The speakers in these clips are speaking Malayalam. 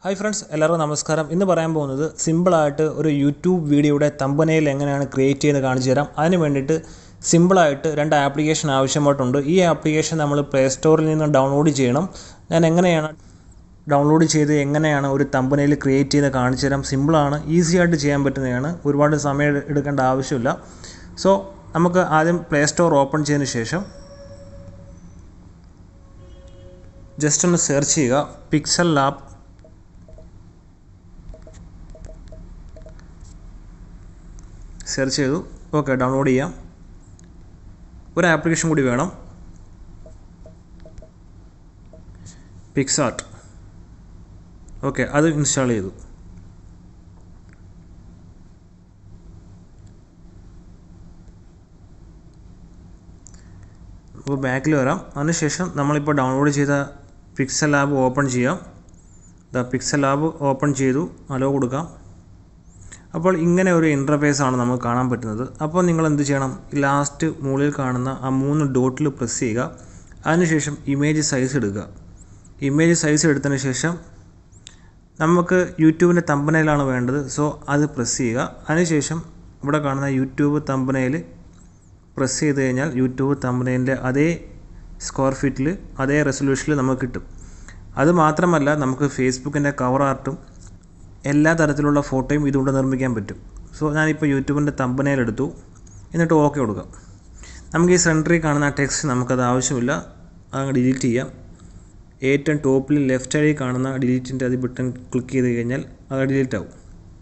ഹായ് ഫ്രണ്ട്സ് എല്ലാവർക്കും നമസ്കാരം ഇന്ന് പറയാൻ പോകുന്നത് സിമ്പിളായിട്ട് ഒരു യൂട്യൂബ് വീഡിയോയുടെ തമ്പനയിൽ എങ്ങനെയാണ് ക്രിയേറ്റ് ചെയ്യുന്നത് കാണിച്ചു തരാം അതിന് വേണ്ടിയിട്ട് സിമ്പിളായിട്ട് രണ്ട് ആപ്ലിക്കേഷൻ ആവശ്യമായിട്ടുണ്ട് ഈ ആപ്ലിക്കേഷൻ നമ്മൾ പ്ലേ സ്റ്റോറിൽ നിന്ന് ഡൗൺലോഡ് ചെയ്യണം ഞാൻ എങ്ങനെയാണ് ഡൗൺലോഡ് ചെയ്ത് എങ്ങനെയാണ് ഒരു തമ്പനയിൽ ക്രിയേറ്റ് ചെയ്ത് കാണിച്ചു തരാം സിമ്പിളാണ് ഈസി ആയിട്ട് ചെയ്യാൻ പറ്റുന്നതാണ് ഒരുപാട് സമയം എടുക്കേണ്ട ആവശ്യമില്ല സോ നമുക്ക് ആദ്യം പ്ലേ സ്റ്റോർ ഓപ്പൺ ചെയ്തതിന് ശേഷം ജസ്റ്റ് ഒന്ന് സെർച്ച് ചെയ്യുക പിക്സൽ ലാബ് സെർച്ച് ചെയ്തു ഓക്കെ ഡൗൺലോഡ് ചെയ്യാം ഒരു ആപ്ലിക്കേഷൻ കൂടി വേണം പിക്സാർട്ട് ഓക്കെ അത് ഇൻസ്റ്റാൾ ചെയ്തു അപ്പോൾ ബാക്കിൽ വരാം അതിനുശേഷം നമ്മളിപ്പോൾ ഡൗൺലോഡ് ചെയ്ത പിക്സൽ ലാബ് ഓപ്പൺ ചെയ്യാം ദ പിക്സൽ ലാബ് ഓപ്പൺ ചെയ്തു അലോ കൊടുക്കാം അപ്പോൾ ഇങ്ങനെ ഒരു ഇൻ്റർഫേസ് ആണ് നമുക്ക് കാണാൻ പറ്റുന്നത് അപ്പോൾ നിങ്ങൾ എന്ത് ചെയ്യണം ലാസ്റ്റ് മുകളിൽ കാണുന്ന ആ മൂന്ന് ഡോട്ടിൽ പ്രസ് ചെയ്യുക അതിനുശേഷം ഇമേജ് സൈസ് എടുക്കുക ഇമേജ് സൈസ് എടുത്തതിന് ശേഷം നമുക്ക് യൂട്യൂബിൻ്റെ തമ്പനയിലാണ് വേണ്ടത് സോ അത് പ്രസ് ചെയ്യുക അതിനുശേഷം ഇവിടെ കാണുന്ന യൂട്യൂബ് തമ്പനയിൽ പ്രസ് ചെയ്ത് കഴിഞ്ഞാൽ യൂട്യൂബ് തമ്പനയിൻ്റെ അതേ സ്ക്വയർ ഫീറ്റിൽ അതേ റെസൊല്യൂഷനിൽ നമുക്ക് കിട്ടും അത് മാത്രമല്ല നമുക്ക് ഫേസ്ബുക്കിൻ്റെ കവർ ആർട്ടും എല്ലാ തരത്തിലുള്ള ഫോട്ടോയും ഇതുകൊണ്ട് നിർമ്മിക്കാൻ പറ്റും സോ ഞാനിപ്പോൾ യൂട്യൂബിൻ്റെ തമ്പനയിൽ എടുത്തു എന്നിട്ട് ഓക്കെ കൊടുക്കാം നമുക്ക് ഈ സെൻറ്ററിൽ കാണുന്ന ടെക്സ്റ്റ് നമുക്കത് ആവശ്യമില്ല അതങ്ങ് ഡിലീറ്റ് ചെയ്യാം ഏറ്റവും ടോപ്പിൽ ലെഫ്റ്റ് സൈഡിൽ കാണുന്ന ഡിലീറ്റിൻ്റെ അത് ബട്ടൺ ക്ലിക്ക് ചെയ്ത് കഴിഞ്ഞാൽ അത് ഡിലീറ്റ് ആവും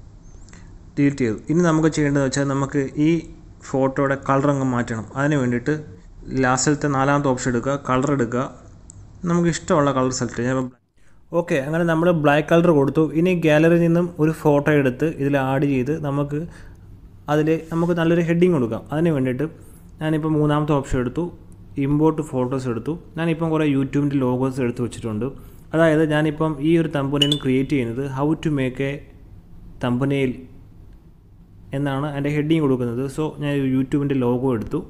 ഡിലീറ്റ് ചെയ്തു ഇനി നമുക്ക് ചെയ്യേണ്ടത് വെച്ചാൽ നമുക്ക് ഈ ഫോട്ടോയുടെ കളർ അങ്ങ് മാറ്റണം അതിന് വേണ്ടിയിട്ട് ലാസ്റ്റിലത്തെ നാലാമത്തെ ഓപ്ഷൻ എടുക്കുക കളർ എടുക്കുക നമുക്ക് ഇഷ്ടമുള്ള കളർ സെലക്ട് ചെയ്യാം ഓക്കെ അങ്ങനെ നമ്മൾ ബ്ലാക്ക് കളർ കൊടുത്തു ഇനി ഗാലറിയിൽ നിന്നും ഒരു ഫോട്ടോ എടുത്ത് ഇതിൽ ആഡ് ചെയ്ത് നമുക്ക് അതിൽ നമുക്ക് നല്ലൊരു ഹെഡിങ് കൊടുക്കാം അതിന് വേണ്ടിയിട്ട് ഞാനിപ്പോൾ മൂന്നാമത്തെ ഓപ്ഷൻ എടുത്തു ഇമ്പോർട്ട് ഫോട്ടോസ് എടുത്തു ഞാനിപ്പം കുറേ യൂട്യൂബിൻ്റെ ലോഗോസ് എടുത്ത് വെച്ചിട്ടുണ്ട് അതായത് ഞാനിപ്പം ഈ ഒരു തമ്പനയിൽ ക്രിയേറ്റ് ചെയ്യുന്നത് how to make a thumbnail എന്നാണ് എൻ്റെ ഹെഡിങ് കൊടുക്കുന്നത് സോ ഞാൻ യൂട്യൂബിൻ്റെ ലോഗോ എടുത്തു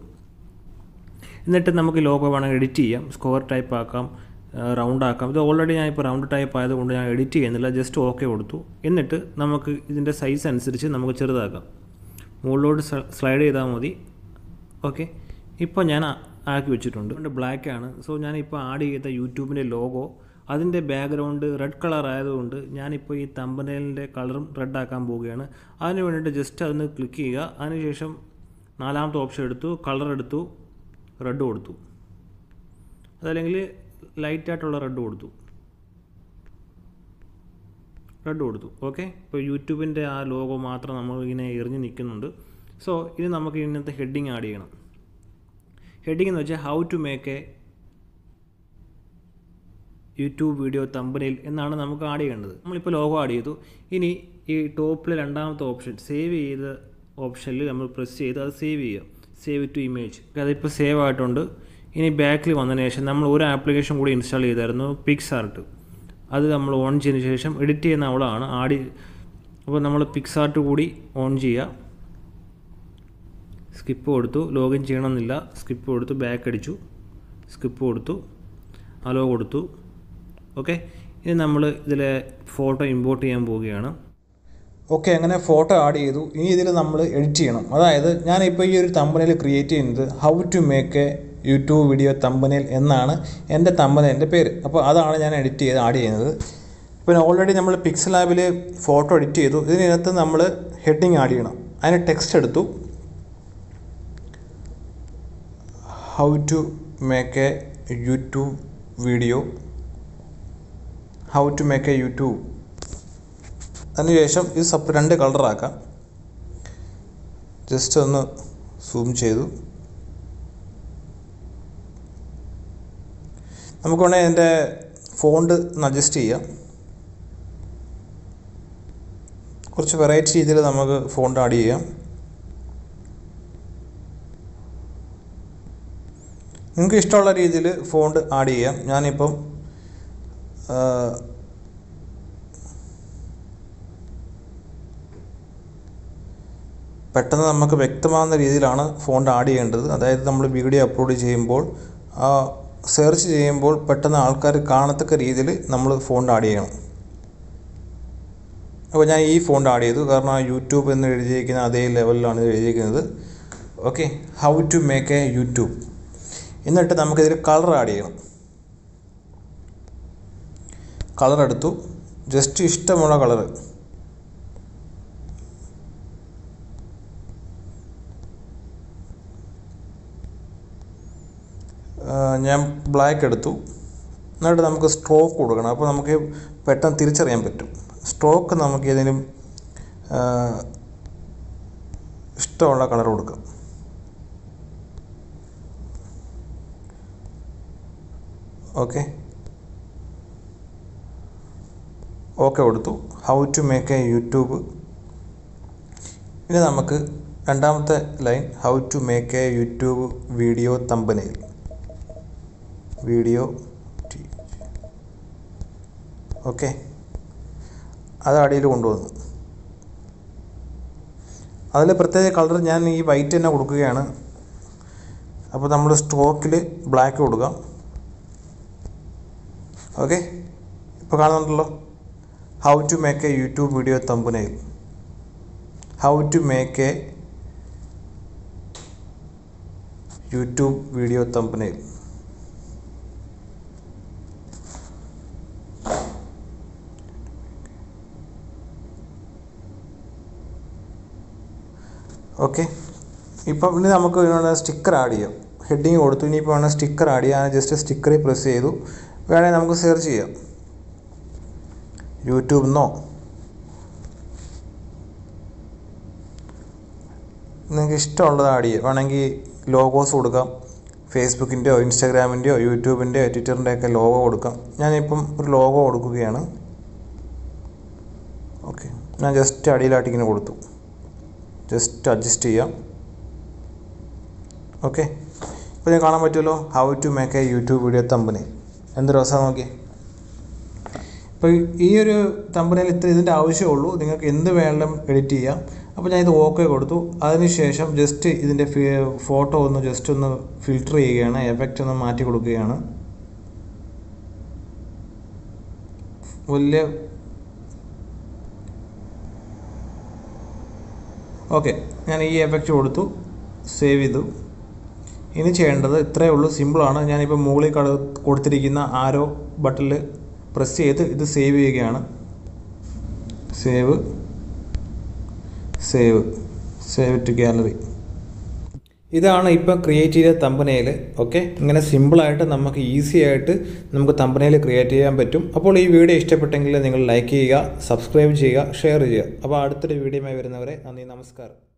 എന്നിട്ട് നമുക്ക് ലോഗോ വേണമെങ്കിൽ എഡിറ്റ് ചെയ്യാം സ്കോർ ടൈപ്പ് ആക്കാം റൗണ്ട് ആക്കാം ഇത് ഓൾറെഡി ഞാൻ ഇപ്പോൾ റൗണ്ട് ടൈപ്പ് ആയതുകൊണ്ട് ഞാൻ എഡിറ്റ് ചെയ്യുന്നില്ല ജസ്റ്റ് ഓക്കെ കൊടുത്തു എന്നിട്ട് നമുക്ക് ഇതിൻ്റെ സൈസ് അനുസരിച്ച് നമുക്ക് ചെറുതാക്കാം മുകളിലോട്ട് സ്ലൈഡ് ചെയ്താൽ മതി ഓക്കെ ഇപ്പോൾ ഞാൻ ആക്കി വെച്ചിട്ടുണ്ട് അതുകൊണ്ട് ബ്ലാക്ക് ആണ് സോ ഞാനിപ്പോൾ ആഡ് ചെയ്ത യൂട്യൂബിൻ്റെ ലോഗോ അതിൻ്റെ ബാക്ക്ഗ്രൗണ്ട് റെഡ് കളർ ആയതുകൊണ്ട് ഞാനിപ്പോൾ ഈ തമ്പനലിൻ്റെ കളറും റെഡ് ആക്കാൻ പോവുകയാണ് അതിന് വേണ്ടിയിട്ട് ജസ്റ്റ് അതൊന്ന് ക്ലിക്ക് ചെയ്യുക അതിനുശേഷം നാലാമത്തെ ഓപ്ഷൻ എടുത്തു കളർ എടുത്തു റെഡ് കൊടുത്തു അതല്ലെങ്കിൽ ലൈറ്റായിട്ടുള്ള റെഡ് കൊടുത്തു റെഡ് കൊടുത്തു ഓക്കെ ഇപ്പോൾ യൂട്യൂബിൻ്റെ ആ ലോഗോ മാത്രം നമ്മൾ ഇങ്ങനെ എറിഞ്ഞ് നിൽക്കുന്നുണ്ട് സോ ഇനി നമുക്ക് ഇന്നത്തെ ഹെഡിങ് ആഡ് ചെയ്യണം ഹെഡിങ് എന്ന് വെച്ചാൽ how to make a YouTube video thumbnail എന്നാണ് നമുക്ക് ആഡ് ചെയ്യേണ്ടത് നമ്മളിപ്പോൾ ലോഗോ ആഡ് ചെയ്തു ഇനി ഈ ടോപ്പിലെ രണ്ടാമത്തെ ഓപ്ഷൻ സേവ് ചെയ്ത ഓപ്ഷനിൽ നമ്മൾ പ്രസ് ചെയ്ത് അത് സേവ് ചെയ്യുക സേവ് ടു ഇമേജ് അതിപ്പോൾ സേവ് ആയിട്ടുണ്ട് ഇനി ബാക്കിൽ വന്നതിന് ശേഷം നമ്മൾ ഒരു ആപ്ലിക്കേഷൻ കൂടി ഇൻസ്റ്റാൾ ചെയ്തായിരുന്നു പിക്സ് ആർട്ട് അത് നമ്മൾ ഓൺ ചെയ്തതിന് ശേഷം എഡിറ്റ് ചെയ്യുന്ന അവളാണ് ആഡ് അപ്പോൾ നമ്മൾ പിക്സ് ആർട്ട് കൂടി ഓൺ ചെയ്യുക സ്കിപ്പ് കൊടുത്തു ലോഗിൻ ചെയ്യണമെന്നില്ല സ്കിപ്പ് കൊടുത്തു ബാക്ക് അടിച്ചു സ്കിപ്പ് കൊടുത്തു അലോ കൊടുത്തു ഓക്കെ ഇനി നമ്മൾ ഇതിലെ ഫോട്ടോ ഇമ്പോർട്ട് ചെയ്യാൻ പോവുകയാണ് ഓക്കെ അങ്ങനെ ഫോട്ടോ ആഡ് ചെയ്തു ഇനി ഇതിൽ നമ്മൾ എഡിറ്റ് ചെയ്യണം അതായത് ഞാനിപ്പോൾ ഈ ഒരു തമ്പനയിൽ ക്രിയേറ്റ് ചെയ്യുന്നത് how to make a YouTube video thumbnail എന്നാണ് എൻ്റെ തമ്പനലിൻ്റെ പേര് അപ്പോൾ അതാണ് ഞാൻ എഡിറ്റ് ചെയ്ത് ആഡ് ചെയ്യുന്നത് പിന്നെ ഓൾറെഡി നമ്മൾ പിക്സൽ ലാബിൽ ഫോട്ടോ എഡിറ്റ് ചെയ്തു ഇതിനകത്ത് നമ്മൾ ഹെഡിങ് ആഡ് ചെയ്യണം അതിന് ടെക്സ്റ്റ് എടുത്തു how to make a YouTube video how to make a YouTube അതിനുശേഷം ഇത് സപ്പ് രണ്ട് കളറാക്കാം ജസ്റ്റ് ഒന്ന് സൂം ചെയ്തു നമുക്ക് വേണമെങ്കിൽ അതിൻ്റെ ഫോണ്ട് ഒന്ന് അഡ്ജസ്റ്റ് ചെയ്യാം കുറച്ച് വെറൈറ്റി രീതിയിൽ നമുക്ക് ഫോണ്ട് ആഡ് ചെയ്യാം നിങ്ങൾക്ക് ഇഷ്ടമുള്ള രീതിയിൽ ഫോണ്ട് ആഡ് ചെയ്യാം ഞാനിപ്പം പെട്ടെന്ന് നമുക്ക് വ്യക്തമാകുന്ന രീതിയിലാണ് ഫോണ്ട് ആഡ് ചെയ്യേണ്ടത് അതായത് നമ്മൾ വീഡിയോ അപ്ലോഡ് ചെയ്യുമ്പോൾ ആ സെർച്ച് ചെയ്യുമ്പോൾ പെട്ടെന്ന് ആൾക്കാർ കാണത്തക്ക രീതിയിൽ നമ്മൾ ഫോണ്ട് ആഡ് ചെയ്യണം അപ്പോൾ ഞാൻ ഈ ഫോണ്ട് ആഡ് ചെയ്തു കാരണം ആ യൂട്യൂബ് എന്ന് എഴുതിയിരിക്കുന്ന അതേ ലെവലിലാണ് ഇത് എഴുതിയിരിക്കുന്നത് okay how to make a YouTube എന്നിട്ട് നമുക്കിതിൽ കളർ ആഡ് ചെയ്യണം കളർ എടുത്തു ജസ്റ്റ് ഇഷ്ടമുള്ള കളർ ഞാൻ ബ്ലാക്ക് എടുത്തു എന്നിട്ട് നമുക്ക് സ്ട്രോക്ക് കൊടുക്കണം അപ്പോൾ നമുക്ക് പെട്ടെന്ന് തിരിച്ചറിയാൻ പറ്റും സ്ട്രോക്ക് നമുക്ക് ഏതെങ്കിലും ഇഷ്ടമുള്ള കളർ കൊടുക്കാം ഓക്കെ ഓക്കെ കൊടുത്തു how to make a YouTube ഇനി നമുക്ക് രണ്ടാമത്തെ line how to make a YouTube video thumbnail video okay അത് അടിയിൽ കൊണ്ടുവന്നു അതിൽ പ്രത്യേക കളർ ഞാൻ ഈ വൈറ്റ് തന്നെ കൊടുക്കുകയാണ് അപ്പോൾ നമ്മൾ സ്ട്രോക്കിൽ ബ്ലാക്ക് കൊടുക്കാം ഓക്കെ ഇപ്പോൾ കാണുന്നുണ്ടല്ലോ how to make a YouTube video thumbnail how to make a YouTube video thumbnail okay ഇപ്പം ഇനി നമുക്ക് വേണമെങ്കിൽ സ്റ്റിക്കർ ആഡ് ചെയ്യാം ഹെഡിങ് കൊടുത്തു ഇനിയിപ്പോൾ വേണമെങ്കിൽ സ്റ്റിക്കർ ആഡ് ചെയ്യാൻ ജസ്റ്റ് സ്റ്റിക്കറിൽ പ്രസ് ചെയ്തു വേണമെങ്കിൽ നമുക്ക് സെർച്ച് ചെയ്യാം യൂട്യൂബ് എന്നോ നിങ്ങൾക്ക് ഇഷ്ടമുള്ളത് ആഡ് ചെയ്യാം വേണമെങ്കിൽ ലോഗോസ് കൊടുക്കാം ഫേസ്ബുക്കിൻ്റെയോ ഇൻസ്റ്റാഗ്രാമിൻ്റെയോ യൂട്യൂബിൻ്റെയോ ട്വിറ്ററിൻ്റെ ഒക്കെ ലോഗോ കൊടുക്കാം ഞാനിപ്പം ഒരു ലോഗോ കൊടുക്കുകയാണ് ഓക്കെ ഞാൻ ജസ്റ്റ് അടിയിലായിട്ട് ഇങ്ങനെ കൊടുത്തു ജസ്റ്റ് അഡ്ജസ്റ്റ് ചെയ്യാം ഓക്കെ ഇപ്പോൾ ഞാൻ കാണാൻ പറ്റുമല്ലോ how to make a YouTube video thumbnail എന്ത് രസമാണ് നോക്കി ഇപ്പോൾ ഈ ഒരു തമ്പനിയിൽ ഇത്ര ഇതിൻ്റെ ആവശ്യമുള്ളൂ നിങ്ങൾക്ക് എന്ത് വേണമെങ്കിലും എഡിറ്റ് ചെയ്യാം അപ്പോൾ ഞാൻ ഇത് ഓക്കെ കൊടുത്തു അതിനുശേഷം ജസ്റ്റ് ഇതിൻ്റെ ഫോട്ടോ ഒന്ന് ജസ്റ്റ് ഒന്ന് ഫിൽറ്റർ ചെയ്യുകയാണ് എഫക്റ്റ് ഒന്ന് മാറ്റി കൊടുക്കുകയാണ് വലിയ ഓക്കെ ഞാൻ ഈ എഫക്റ്റ് കൊടുത്തു സേവ് ചെയ്തു ഇനി ചെയ്യേണ്ടത് ഇത്രയേ ഉള്ളൂ സിമ്പിളാണ് ഞാനിപ്പോൾ മുകളിൽ കട കൊടുത്തിരിക്കുന്ന ആരോ ബട്ടണിൽ പ്രസ് ചെയ്ത് ഇത് സേവ് ചെയ്യുകയാണ് save save save to gallery ഇതാണ് ഇപ്പം ക്രിയേറ്റ് ചെയ്ത തമ്പനയിൽ ഓക്കെ ഇങ്ങനെ സിമ്പിളായിട്ട് നമുക്ക് ഈസി ആയിട്ട് നമുക്ക് തമ്പനയിൽ ക്രിയേറ്റ് ചെയ്യാൻ പറ്റും അപ്പോൾ ഈ വീഡിയോ ഇഷ്ടപ്പെട്ടെങ്കിൽ നിങ്ങൾ ലൈക്ക് ചെയ്യുക സബ്സ്ക്രൈബ് ചെയ്യുക ഷെയർ ചെയ്യുക അപ്പോൾ അടുത്തൊരു വീഡിയോയുമായി വരുന്നവരെ നന്ദി നമസ്കാരം